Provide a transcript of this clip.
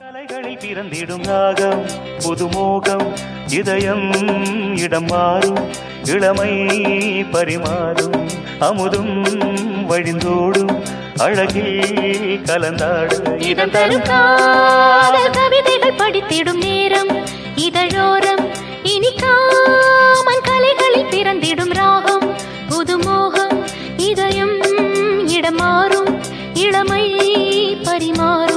கலைகளில் பிறந்திடும் ராகம் புதுமோகம் இதயம் இடம் மாறும் இளமை பரிமாறும் அமுதும் வழிந்தோடும் அழகில் கலந்தாடு இதன் தரும் காதல் கவிதைகள் படித்திடும் நேரம் இதழோரம் இனிக்காமன் கலைகளில் பிறந்திடும் ராகம் புதுமோகம் இதயம் இடமாறும் இளமை பரிமாறும்